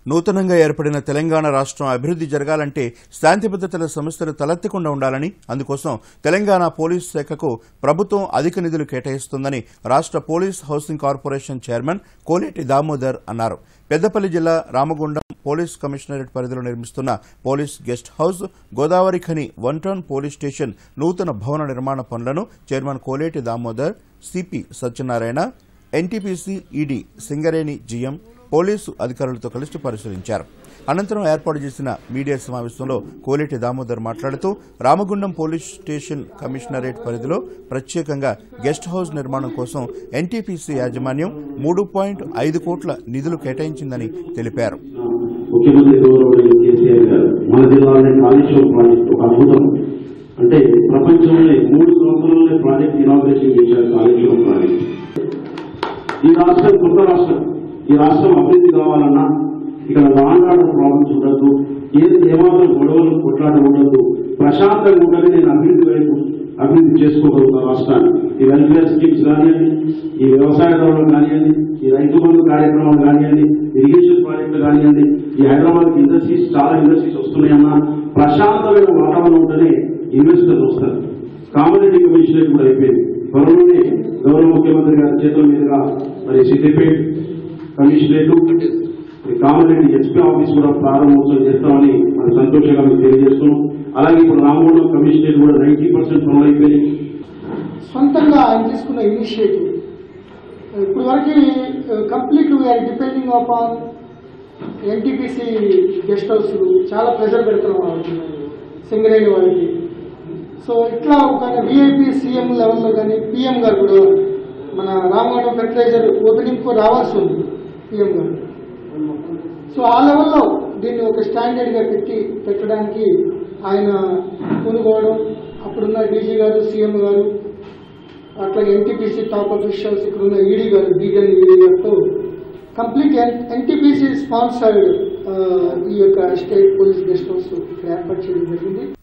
నూతనంగా ఏర్పడిన తెలంగాణ రాష్ట్రం అభివృద్ధి జరగాలంటే శాంతి భద్రతల సమస్యలు తలెత్తకుండా ఉండాలని అందుకోసం తెలంగాణ పోలీస్ శాఖకు ప్రభుత్వం అధిక నిధులు కేటాయిస్తుందని రాష్ట్ర police housing corporation chairman Koleti Damodar అన్నారు పెద్దపల్లి జిల్లా రామగుండం పోలీస్ కమిషనరేట్ పరిధిలో నిర్మిస్తున్న police guest house Godavari Khani one town police station నూతన భవన నిర్మాణ పనులను chairman Koleti Damodar CP Satyanarayana NTPC ED Singareni GM police అధికారులతో కలిసి పరిశీలించారు అనంతరం ఏర్పాటు చేసిన మీడియా సమావేశంలో కోలేటి దామోదర్ మాట్లాడుతూ రామగుండం పోలీస్ స్టేషన్ కమిషనరేట్ పరిధిలో ప్రత్యేకంగా గెస్ట్ హౌస్ నిర్మాణం కోసం ఎన్టీపీసీ యాజమాన్యం మూడు పాయింట్ ఐదు కోట్ల నిధులు కేటాయించిందని తెలిపారు ముఖ్యమంత్రి గౌరవుడైన కేసీఆర్ గారు మన జిల్లాలోనే కాళేశ్వరం ప్రాజెక్ట్ ఒక అద్భుతం అంటే ప్రపంచంలోనే మూడు సంవత్సరాలనే ప్రాజెక్ట్ ఇనాగ్రేషన్ చేశారు కాళేశ్వరం ప్రాజెక్ట్ ఈ రాష్ట్రం కొత్త రాష్ట్రం ఈ రాష్ట్రం అభివృద్ధి కావాలన్నా ఇక్కడ లాండ్ ఆర్డర్ ప్రాబ్లమ్స్ ఉండద్దు ఏది ఏమాత్రం గొడవలు కొట్లాట ఉండద్దు ప్రశాంతంగా ఉండాలి నేను అభివృద్ధి వైపు అభివృద్ధి చేసుకోగలుగుతా రాష్ట్రాన్ని ఈ వెల్ఫేర్ స్కీమ్స్ కానివ్వండి ఈ వ్యవసాయదారులు కానివ్వండి ఈ రైతు బంధు కార్యక్రమాలు కానివ్వండి ఇరిగేషన్ ప్రాజెక్టులు కానివ్వండి ఈ హైదరాబాద్ ఇండస్ట్రీస్ చాలా ఇండస్ట్రీస్ వస్తున్నాయన్నా ప్రశాంతమైన వాతావరణం ఉంటేనే ఇన్వెస్టర్లు వస్తారు కామోడిటీ కమిషనరేట్ కూడా అయిపోయింది త్వరలోనే గౌరవ ముఖ్యమంత్రి గారి చేతుల మీదుగా మరి Siddipet commissionerate commodity HP office కూడా ప్రారంభోత్సవం చేస్తామని మన సంతోషంగా మీకు తెలియజేస్తున్నాం అలాగే ఇప్పుడు రామగుండం కమిషనరేట్ కూడా నైన్టీ పర్సెంట్ పనులు అయిపోయినాయి సొంతంగా ఆయన తీసుకున్న ఇనిషియేటివ్ ఇప్పుడు వరకు complete we are depending upon NTPC guest house చాలా ప్రెజర్ పెడుతున్నాం వాళ్ళకి సింగరేణి వాళ్ళకి సో ఇట్లా ఒక విఐపి సీఎం లెవెల్లో కానీ పిఎం గారు కూడా మన రామగుండం ఫెర్టిలైజర్ ఓపెనింగ్ కు రావాల్సి ఉంది పిఎం గారు సో ఆ లెవెల్లో దీన్ని ఒక స్టాండర్డ్ గా పెట్టి పెట్టడానికి ఆయన కొనుగోవడం అప్పుడున్న డీజీ గారు సీఎం గారు అట్లాగే ఎన్టీపీసీ టాప్ అఫీషియల్స్ ఇక్కడ ఉన్న ఈడీ గారు డీజన్ ఈడీ గారితో కంప్లీట్ ఎన్టీపీసీ స్పాన్సర్డ్ ఈ యొక్క స్టేట్ పోలీస్ గెస్ట్ హౌస్ ఇక్కడ ఏర్పాటు చేయడం జరిగింది